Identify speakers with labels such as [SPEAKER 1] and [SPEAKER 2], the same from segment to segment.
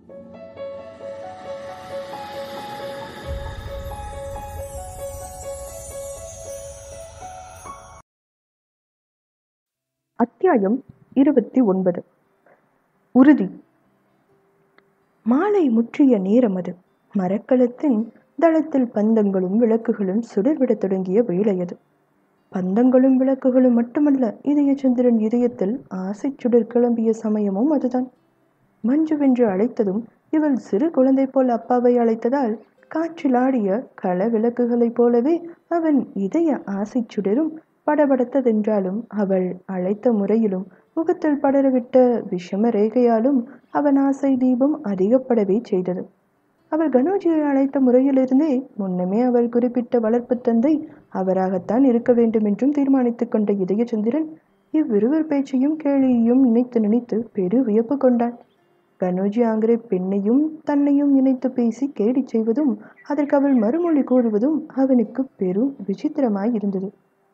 [SPEAKER 1] அத்தியாயம் இருபத்தி ஒன்பது உறுதி மாலை முற்றிய நேரம் அது மரக்கலத்தின் தளத்தில் பந்தங்களும் விளக்குகளும் சுடர்விடத் தொடங்கிய வேளை அது பந்தங்களும் விளக்குகளும் மட்டுமல்ல இதயச்சந்திரன் இதயத்தில் ஆசை சுடர் கிளம்பிய சமயமும் அதுதான் மஞ்சுவென்று அழைத்ததும் இவள் சிறு குழந்தை போல் அப்பாவை அழைத்ததால் காற்றில் ஆடிய கள விளக்குகளைப் போலவே அவன் இதய ஆசை சுடரும் படபடத்ததென்றாலும் அவள் அழைத்த முறையிலும் முகத்தில் படரவிட்ட விஷம ரேகையாலும் அவன் ஆசை தீபம் அதிகப்படவே செய்தது அவள் கனோஜியை அழைத்த முறையிலிருந்தே முன்னமே அவள் குறிப்பிட்ட வளர்ப்பு தந்தை அவராகத்தான் இருக்க வேண்டும் என்றும் தீர்மானித்துக் கொண்ட இதயச்சந்திரன் இவ்விருவர் பேச்சையும் கேலியையும் நினைத்து நினைத்து பெரு வியப்பு கொண்டான் கனோஜி ஆங்கிற பெண்ணையும் தன்னையும் இணைத்து பேசி கேலி செய்வதும் அதற்கு அவள் மறுமொழி கூறுவதும் அவனுக்கு பெரும் விசித்திரமாய் இருந்தது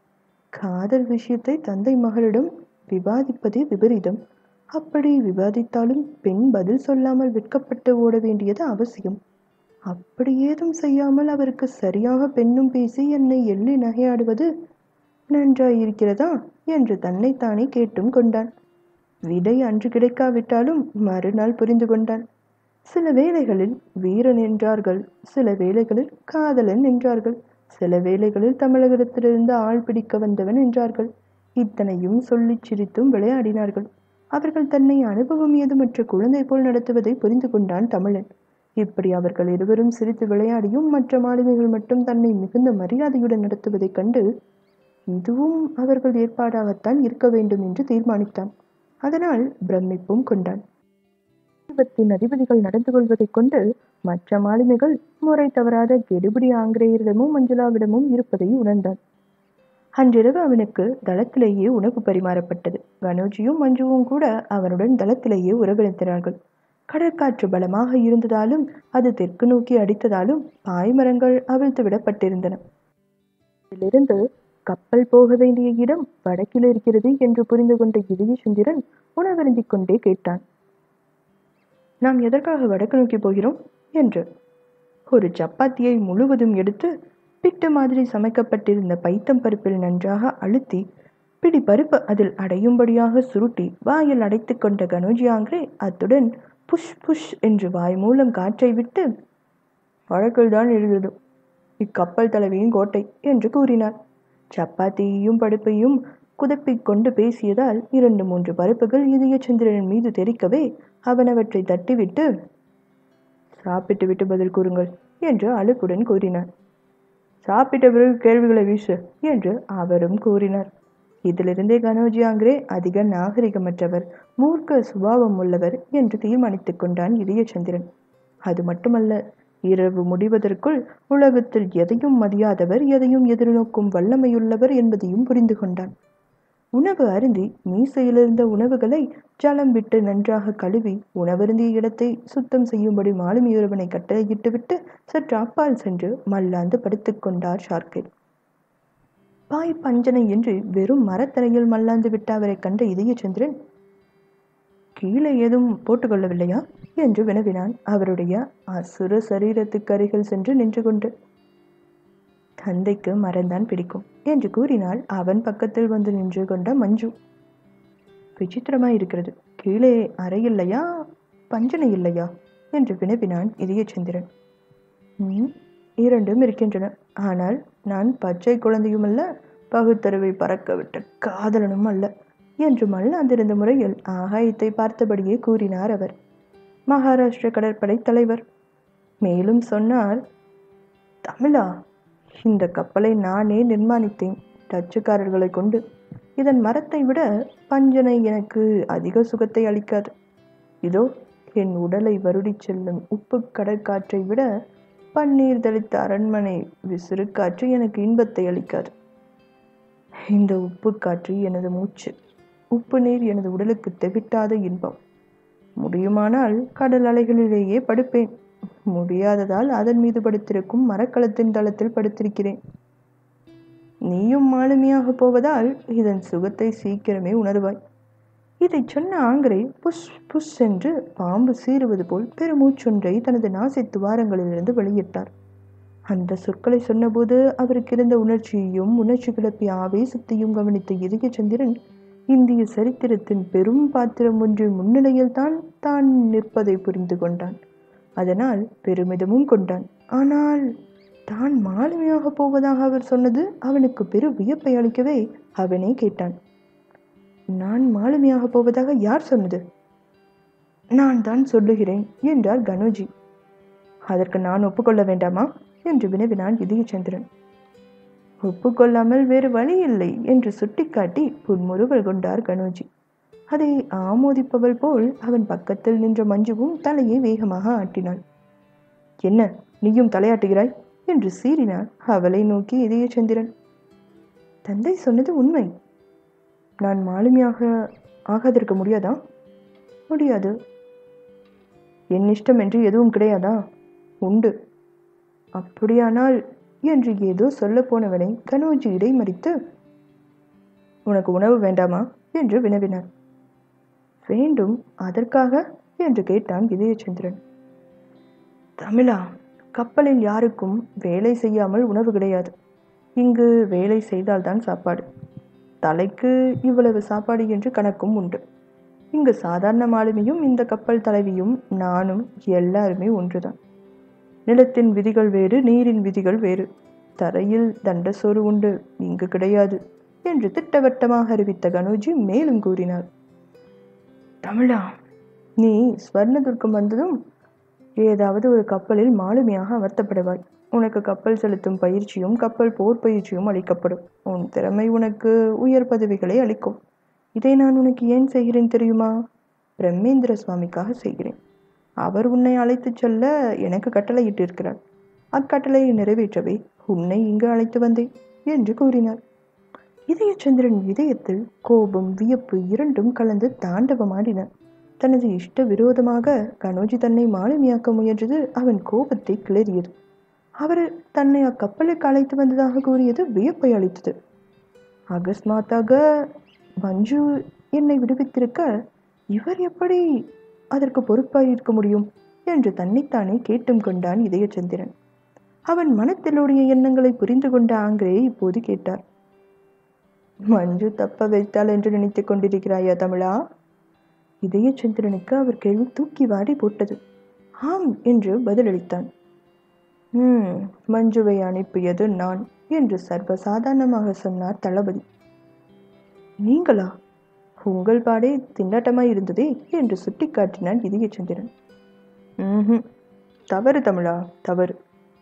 [SPEAKER 1] காதல் விஷயத்தை தந்தை மகளிடம் விவாதிப்பதே விபரீதம் அப்படி விவாதித்தாலும் பெண் பதில் சொல்லாமல் வெட்கப்பட்டு ஓட வேண்டியது அவசியம் அப்படி ஏதும் செய்யாமல் அவருக்கு சரியாக பெண்ணும் பேசி என்னை எள்ளி நகையாடுவது நன்றாயிருக்கிறதா என்று தன்னைத்தானே கேட்டும் கொண்டான் விடை அன்று கிடைக்காவிட்டாலும் மறுநாள் புரிந்து கொண்டான் சில வேளைகளில் வீரன் என்றார்கள் சில வேளைகளில் காதலன் என்றார்கள் சில வேளைகளில் தமிழகத்திலிருந்து ஆள் பிடிக்க வந்தவன் என்றார்கள் இத்தனையும் சொல்லிச் சிரித்தும் விளையாடினார்கள் அவர்கள் தன்னை அனுபவம் ஏதுமற்ற குழந்தை போல் நடத்துவதை புரிந்து கொண்டான் தமிழன் இப்படி அவர்கள் இருவரும் சிரித்து விளையாடியும் மற்ற மாலுமிகள் மட்டும் தன்னை மிகுந்த மரியாதையுடன் நடத்துவதைக் கண்டு இதுவும் அவர்கள் ஏற்பாடாகத்தான் இருக்க வேண்டும் என்று தீர்மானித்தான் அதனால் பிரமிப்பும் கொண்டான் தீபத்தின் அதிபதிகள் நடந்து கொள்வதைக் கொண்டு மற்ற மாலுமிகள் முறை தவறாத கெடுபிடி ஆங்கிலேயரிடமும் மஞ்சுளாவிடமும் இருப்பதை உணர்ந்தான் அன்றிரவு அவனுக்கு தளத்திலேயே உணவு பரிமாறப்பட்டது கனோஜியும் மஞ்சுவும் கூட அவனுடன் தளத்திலேயே உறவளித்தினார்கள் கடற்காற்று பலமாக இருந்ததாலும் அது தெற்கு நோக்கி அடித்ததாலும் பாய்மரங்கள் அவிழ்த்து விடப்பட்டிருந்தன இதிலிருந்து கப்பல் போக வேண்டிய இடம் வடக்கில் இருக்கிறது என்று புரிந்து கொண்ட இதயசுந்திரன் உணவருந்திக் கொண்டே கேட்டான் நாம் எதற்காக வடக்கு நோக்கி போகிறோம் என்று ஒரு சப்பாத்தியை முழுவதும் எடுத்து பிட்டு மாதிரி சமைக்கப்பட்டிருந்த பைத்தம் பருப்பில் நன்றாக அழுத்தி பிடி பருப்பு அதில் அடையும்படியாக சுருட்டி வாயில் அடைத்து கொண்ட கனோஜியாங்கிரே அத்துடன் புஷ் புஷ் என்று வாய் மூலம் காற்றை விட்டு வழக்கில் தான் இருந்தது இக்கப்பல் தலைவியின் கோட்டை என்று கூறினார் சப்பாத்தியையும் பருப்பையும் குதப்பிக் கொண்டு பேசியதால் இரண்டு மூன்று பருப்புகள் இதயச்சந்திரன் மீது தெரிக்கவே அவன் அவற்றை தட்டிவிட்டு சாப்பிட்டு விட்டு பதில் கூறுங்கள் என்று அழுப்புடன் கூறினார் சாப்பிட்ட பிறகு கேள்விகளை வீசு என்று அவரும் கூறினார் இதிலிருந்தே கனோஜியாங்கிரே அதிக நாகரிகமற்றவர் மூர்க்க சுபாவம் உள்ளவர் என்று தீர்மானித்துக் கொண்டான் இதயச்சந்திரன் அது மட்டுமல்ல இரவு முடிவதற்குள் உலகத்தில் எதையும் மதியாதவர் எதையும் எதிர்நோக்கும் வல்லமையுள்ளவர் என்பதையும் புரிந்து கொண்டான் உணவு அருந்தி மீசையிலிருந்த உணவுகளை ஜலம் விட்டு நன்றாக கழுவி உணவருந்திய இடத்தை சுத்தம் செய்யும்படி மாலுமியொருவனை கட்டளையிட்டுவிட்டு சற்று அப்பால் சென்று மல்லாந்து படுத்துக் கொண்டார் ஷார்க்கே பாய் பஞ்சனை என்று வெறும் மரத்தரையில் மல்லாந்து விட்ட அவரை கண்ட இதயச்சந்திரன் கீழே ஏதும் போட்டுக்கொள்ளவில்லையா என்று வினவினான் அவருடைய அசுர சரீரத்துக்கு அருகில் சென்று நின்று கொண்டு தந்தைக்கு மரம்தான் பிடிக்கும் என்று கூறினால் அவன் பக்கத்தில் வந்து நின்று கொண்ட மஞ்சு விசித்திரமாய் இருக்கிறது கீழே அறை இல்லையா பஞ்சனை இல்லையா என்று வினவினான் இதயச்சந்திரன் ம் இரண்டும் இருக்கின்றன ஆனால் நான் பச்சை குழந்தையும் அல்ல பகுத்தறிவை பறக்க விட்ட காதலனும் அல்ல என்று மல்லாந்திருந்த முறையில் ஆகாயத்தை பார்த்தபடியே கூறினார் அவர் மகாராஷ்டிர கடற்படை தலைவர் மேலும் சொன்னார் தமிழா இந்த கப்பலை நானே நிர்மாணித்தேன் டச்சுக்காரர்களை கொண்டு இதன் மரத்தை விட பஞ்சனை எனக்கு அதிக சுகத்தை அளிக்காது இதோ என் உடலை வருடிச் செல்லும் உப்பு கடற்காற்றை விட பன்னீர் தெளித்த அரண்மனை விசிறு காற்று எனக்கு இன்பத்தை அளிக்காது இந்த உப்பு காற்று எனது மூச்சு உப்பு நீர் எனது உடலுக்கு தெவிட்டாத இன்பம் முடியுமானால் கடல் அலைகளிலேயே படுப்பேன் முடியாததால் அதன் மீது படுத்திருக்கும் மரக்கலத்தின் தளத்தில் படுத்திருக்கிறேன் நீயும் மாலுமியாக போவதால் இதன் சுகத்தை சீக்கிரமே உணர்வாய் இதைச் சொன்ன ஆங்கரை புஷ் புஷ் என்று பாம்பு சீறுவது போல் பெருமூச்சொன்றை தனது நாசி துவாரங்களிலிருந்து வெளியிட்டார் அந்த சொற்களை சொன்னபோது அவருக்கு இருந்த உணர்ச்சியையும் உணர்ச்சி கிளப்பிய ஆவேசத்தையும் கவனித்த இதயச்சந்திரன் இந்திய சரித்திரத்தின் பெரும் பாத்திரம் ஒன்றின் முன்னிலையில் தான் தான் நிற்பதை புரிந்து கொண்டான் அதனால் பெருமிதமும் கொண்டான் ஆனால் தான் மாலுமியாக போவதாக அவர் சொன்னது அவனுக்கு பெரு வியப்பை அளிக்கவே அவனே கேட்டான் நான் மாலுமியாக போவதாக யார் சொன்னது நான் தான் சொல்லுகிறேன் என்றார் கனோஜி அதற்கு நான் ஒப்புக்கொள்ள வேண்டாமா என்று வினவினான் இதயச்சந்திரன் ஒப்புக்கொள்ளாமல் வேறு வழி இல்லை என்று சுட்டிக்காட்டி புன்முறுவல் கொண்டார் கனோஜி அதை ஆமோதிப்பவள் போல் அவன் பக்கத்தில் நின்ற மஞ்சுவும் தலையை வேகமாக ஆட்டினாள் என்ன நீயும் தலையாட்டுகிறாய் என்று சீறினார் அவளை நோக்கி இதயச்சந்திரன் தந்தை சொன்னது உண்மை நான் மாலுமியாக ஆகாதிருக்க முடியாதா முடியாது என் இஷ்டம் என்று எதுவும் கிடையாதா உண்டு அப்படியானால் என்று ஏதோ சொல்ல போனவனை கனோஜி இடைமறித்து உனக்கு உணவு வேண்டாமா என்று வினவினார் வேண்டும் அதற்காக என்று கேட்டான் இதயச்சந்திரன் தமிழா கப்பலில் யாருக்கும் வேலை செய்யாமல் உணவு கிடையாது இங்கு வேலை செய்தால்தான் சாப்பாடு தலைக்கு இவ்வளவு சாப்பாடு என்று கணக்கும் உண்டு இங்கு சாதாரண மாலுமியும் இந்த கப்பல் தலைவியும் நானும் எல்லாருமே ஒன்றுதான் நிலத்தின் விதிகள் வேறு நீரின் விதிகள் வேறு தரையில் தண்டசோறு உண்டு இங்கு கிடையாது என்று திட்டவட்டமாக அறிவித்த கனோஜி மேலும் கூறினார் தமிழா நீ ஸ்வர்ணதுர்க்கம் வந்ததும் ஏதாவது ஒரு கப்பலில் மாலுமியாக அமர்த்தப்படுவாய் உனக்கு கப்பல் செலுத்தும் பயிற்சியும் கப்பல் போர் பயிற்சியும் அளிக்கப்படும் உன் திறமை உனக்கு உயர் பதவிகளை அளிக்கும் இதை நான் உனக்கு ஏன் செய்கிறேன் தெரியுமா பிரம்மேந்திர சுவாமிக்காக செய்கிறேன் அவர் உன்னை அழைத்துச் செல்ல எனக்கு கட்டளையிட்டிருக்கிறார் அக்கட்டளையை நிறைவேற்றவே உன்னை இங்கு அழைத்து வந்தேன் என்று கூறினார் இதயச்சந்திரன் இதயத்தில் கோபம் வியப்பு இரண்டும் கலந்து தாண்டவமாடின தனது இஷ்ட விரோதமாக கனோஜி தன்னை மாலுமியாக்க முயன்றது அவன் கோபத்தை கிளறியது அவர் தன்னை அக்கப்பலுக்கு அழைத்து வந்ததாக கூறியது வியப்பை அளித்தது அகஸ்மாத்தாக மஞ்சு என்னை விடுவித்திருக்க இவர் எப்படி அதற்கு பொறுப்பாய் இருக்க முடியும் என்று தன்னைத்தானே கேட்டும் கொண்டான் இதயச்சந்திரன் அவன் மனத்திலுடைய எண்ணங்களை புரிந்து கொண்ட ஆங்கிரே இப்போது கேட்டார் மஞ்சு தப்ப வைத்தாள் என்று நினைத்துக் கொண்டிருக்கிறாயா தமிழா இதயச்சந்திரனுக்கு அவர் கேள்வி தூக்கி வாரி போட்டது ஆம் என்று பதிலளித்தான் ம் மஞ்சுவை அனுப்பியது நான் என்று சர்வசாதாரணமாக சொன்னார் தளபதி நீங்களா உங்கள் பாடே திண்டாட்டமாய் இருந்ததே என்று சுட்டிக்காட்டினான் இதயச்சந்திரன் ம் தவறு தமிழா தவறு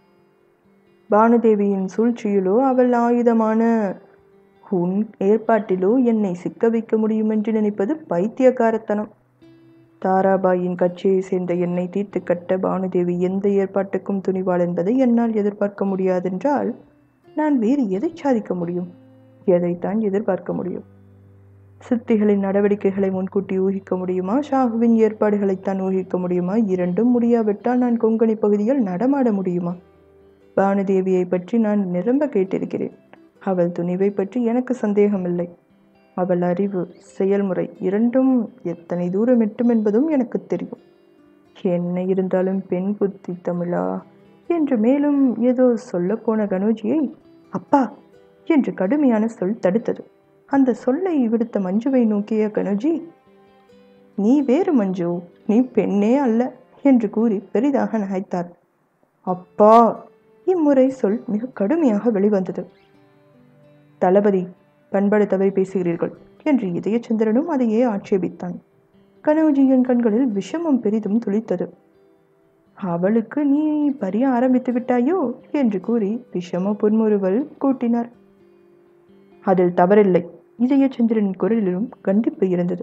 [SPEAKER 1] பானுதேவியின் சூழ்ச்சியிலோ அவள் ஆயுதமான உன் ஏற்பாட்டிலோ என்னை சிக்க வைக்க முடியும் என்று நினைப்பது பைத்தியக்காரத்தனம் தாராபாயின் கட்சியை சேர்ந்த என்னை தீர்த்து கட்ட பானுதேவி எந்த ஏற்பாட்டுக்கும் துணிவாள் என்பதை என்னால் எதிர்பார்க்க முடியாதென்றால் நான் வேறு எதை சாதிக்க முடியும் எதைத்தான் எதிர்பார்க்க முடியும் சித்திகளின் நடவடிக்கைகளை முன்கூட்டி ஊகிக்க முடியுமா ஷாகுவின் ஏற்பாடுகளைத்தான் ஊகிக்க முடியுமா இரண்டும் முடியாவிட்டால் நான் கொங்கணி பகுதியில் நடமாட முடியுமா பானுதேவியை பற்றி நான் நிரம்ப கேட்டிருக்கிறேன் அவள் துணிவை பற்றி எனக்கு சந்தேகமில்லை அவள் அறிவு செயல்முறை இரண்டும் எத்தனை தூரம் எட்டும் என்பதும் எனக்கு தெரியும் என்ன இருந்தாலும் பெண் புத்தி தமிழா என்று மேலும் ஏதோ சொல்லப்போன கனோஜியை அப்பா என்று கடுமையான சொல் தடுத்தது அந்த சொல்லை விடுத்த மஞ்சுவை நோக்கிய கனோஜி நீ வேறு மஞ்சு நீ பெண்ணே அல்ல என்று கூறி பெரிதாக நகைத்தார் அப்பா இம்முறை சொல் மிக கடுமையாக வெளிவந்தது தளபதி பண்பாடு தவறி பேசுகிறீர்கள் என்று இதயச்சந்திரனும் அதையே ஆட்சேபித்தான் கனோஜியின் கண்களில் விஷமம் பெரிதும் துளித்தது அவளுக்கு நீ பரிய ஆரம்பித்து விட்டாயோ என்று கூறி விஷம புன்முறுவல் கூட்டினார் அதில் தவறில்லை இதயச்சந்திரன் குரலிலும் கண்டிப்பு இருந்தது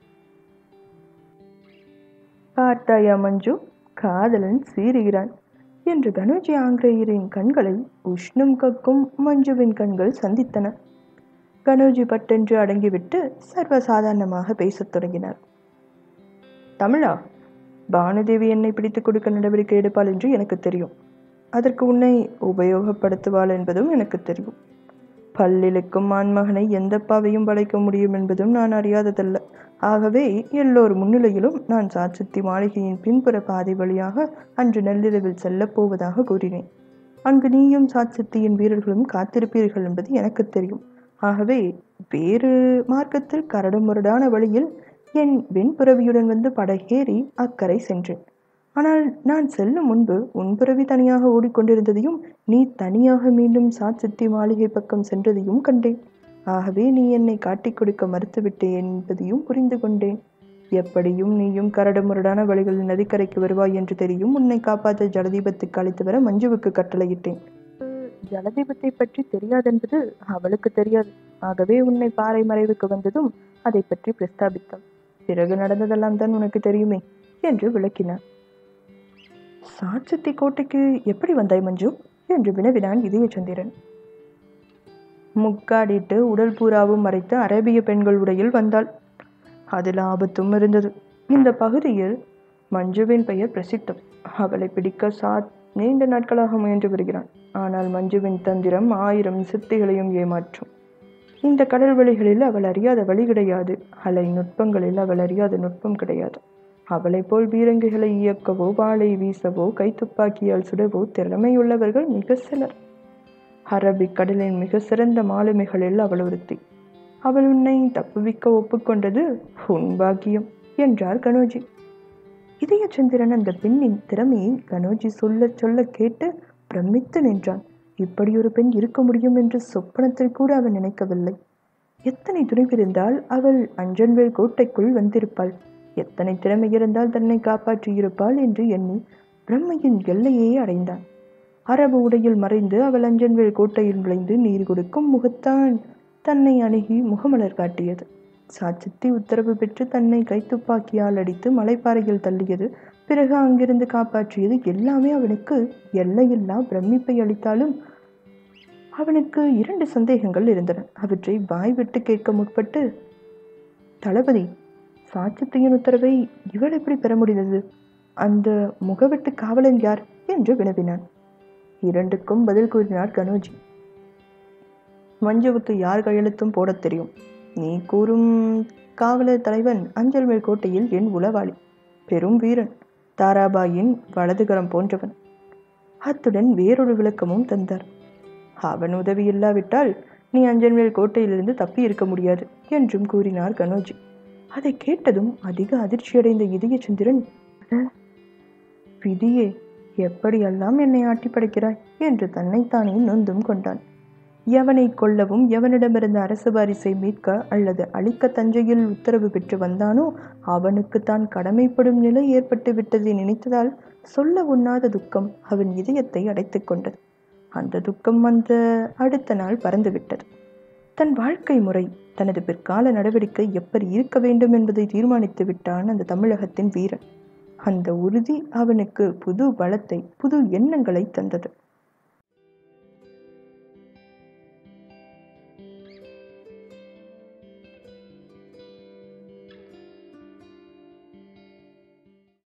[SPEAKER 1] பார்த்தாயா மஞ்சு காதலன் சீறுகிறான் என்று கனோஜி ஆங்கிலேயரின் கண்களை உஷ்ணம் கக்கும் மஞ்சுவின் கண்கள் சந்தித்தன கனோஜி பட்டென்று அடங்கிவிட்டு சர்வசாதாரணமாக பேசத் தொடங்கினார் தமிழா பானுதேவி என்னை பிடித்துக் கொடுக்க நடவடிக்கை எடுப்பாள் என்று எனக்கு தெரியும் அதற்கு உன்னை உபயோகப்படுத்துவாள் என்பதும் எனக்கு தெரியும் பல்லிழுக்கும் ஆண்மகனை எந்த பாவையும் படைக்க முடியும் என்பதும் நான் அறியாததல்ல ஆகவே எல்லோர் முன்னிலையிலும் நான் சாட்சத்தி மாளிகையின் பின்புற பாதை வழியாக அன்று நள்ளிரவில் செல்லப் போவதாக கூறினேன் அங்கு நீயும் சாட்சத்தியின் வீரர்களும் காத்திருப்பீர்கள் என்பது எனக்கு தெரியும் ஆகவே வேறு மார்க்கத்தில் கரடுமுரடான வழியில் என் வெண்புறவியுடன் வந்து படகேறி அக்கறை சென்றேன் ஆனால் நான் செல்லும் முன்பு உன் புறவி தனியாக ஓடிக்கொண்டிருந்ததையும் நீ தனியாக மீண்டும் சாட்சித்தி மாளிகை பக்கம் சென்றதையும் கண்டேன் ஆகவே நீ என்னை காட்டிக் கொடுக்க மறுத்துவிட்டேன் என்பதையும் புரிந்து கொண்டேன் எப்படியும் நீயும் கரடுமுரடான வழிகளில் நதிக்கரைக்கு வருவாய் என்று தெரியும் உன்னை காப்பாற்ற ஜலதீபத்துக்கு அழைத்து வர மஞ்சுவுக்கு கட்டளையிட்டேன் ஜலதீபத்தை பற்றி தெரியாதென்பது அவளுக்கு தெரியாது ஆகவே உன்னை பாறை மறைவுக்கு வந்ததும் அதை பற்றி பிரஸ்தாபித்தாள் பிறகு நடந்ததெல்லாம் தான் உனக்கு தெரியுமே என்று விளக்கினார் சாட்சத்தி கோட்டைக்கு எப்படி வந்தாய் மஞ்சு என்று வினவினான் இதயச்சந்திரன் முக்காடிட்டு உடல் பூராவும் மறைத்து அரேபிய பெண்கள் உடையில் வந்தாள் அதில் ஆபத்தும் இருந்தது இந்த பகுதியில் மஞ்சுவின் பெயர் பிரசித்தம் அவளை பிடிக்க சாத் நீண்ட நாட்களாக முயன்று வருகிறான் ஆனால் மஞ்சுவின் தந்திரம் ஆயிரம் சித்திகளையும் ஏமாற்றும் இந்த கடல் வழிகளில் அவள் அறியாத வழி கிடையாது அலை நுட்பங்களில் அவள் அறியாத நுட்பம் கிடையாது அவளைப் போல் பீரங்கிகளை இயக்கவோ வாளை வீசவோ கைத்துப்பாக்கியால் சுடவோ திறமையுள்ளவர்கள் மிக சிலர் அரபிக் கடலின் மிக சிறந்த மாலுமிகளில் அவள் ஒருத்தி அவள் உன்னை தப்புவிக்க ஒப்புக்கொண்டது உன் பாக்கியம் என்றார் கனோஜி இதயச்சந்திரன் அந்த பெண்ணின் திறமையை கனோஜி சொல்ல சொல்ல கேட்டு பிரமித்து நின்றான் இப்படி ஒரு பெண் இருக்க முடியும் என்று சொப்பனத்தில் கூட அவன் நினைக்கவில்லை எத்தனை துணிவிருந்தால் அவள் அஞ்சன்வேல் கோட்டைக்குள் வந்திருப்பாள் எத்தனை திறமை இருந்தால் தன்னை காப்பாற்றியிருப்பாள் என்று எண்ணி பிரம்மையின் எல்லையே அடைந்தான் அரபு உடையில் மறைந்து அவள் அஞ்சன்வேல் கோட்டையில் நுழைந்து நீர் கொடுக்கும் முகத்தான் தன்னை அணுகி முகமலர் காட்டியது சாட்சத்தி உத்தரவு பெற்று தன்னை கைத்துப்பாக்கியால் அடித்து மலைப்பாறையில் தள்ளியது பிறகு அங்கிருந்து காப்பாற்றியது எல்லாமே அவனுக்கு எல்லையில்லா பிரமிப்பை அளித்தாலும் அவனுக்கு இரண்டு சந்தேகங்கள் இருந்தன அவற்றை வாய் விட்டு கேட்க முற்பட்டு தளபதி சாட்சத்தியின் உத்தரவை இவள் எப்படி பெற முடிந்தது அந்த முகவெட்டு காவலன் யார் என்று வினவினான் இரண்டுக்கும் பதில் கூறினார் கனோஜி மஞ்சுவுக்கு யார் கையெழுத்தும் போடத் தெரியும் நீ கூறும் காவலர் தலைவன் அஞ்சல்மேல் கோட்டையில் என் உளவாளி பெரும் வீரன் தாராபாயின் வலதுகரம் போன்றவன் அத்துடன் வேறொரு விளக்கமும் தந்தார் அவன் உதவி இல்லாவிட்டால் நீ அஞ்சன்வேல் கோட்டையிலிருந்து தப்பி இருக்க முடியாது என்றும் கூறினார் கனோஜி அதை கேட்டதும் அதிக அதிர்ச்சியடைந்த இதயச்சந்திரன் "அட, விதியே எப்படியெல்லாம் என்னை ஆட்டி படைக்கிறாய் என்று தன்னைத்தானே நொந்தும் கொண்டான் எவனை கொல்லவும் எவனிடமிருந்து அரசு வாரிசை மீட்க அல்லது அழிக்க தஞ்சையில் உத்தரவு பெற்று வந்தானோ அவனுக்கு தான் கடமைப்படும் நிலை ஏற்பட்டு விட்டதை நினைத்ததால் சொல்ல உண்ணாத துக்கம் அவன் இதயத்தை அடைத்துக் கொண்டது அந்த துக்கம் அந்த அடுத்த நாள் பறந்துவிட்டது தன் வாழ்க்கை முறை தனது பிற்கால நடவடிக்கை எப்படி இருக்க வேண்டும் என்பதை தீர்மானித்து விட்டான் அந்த தமிழகத்தின் வீரன் அந்த உறுதி அவனுக்கு புது பலத்தை புது எண்ணங்களை தந்தது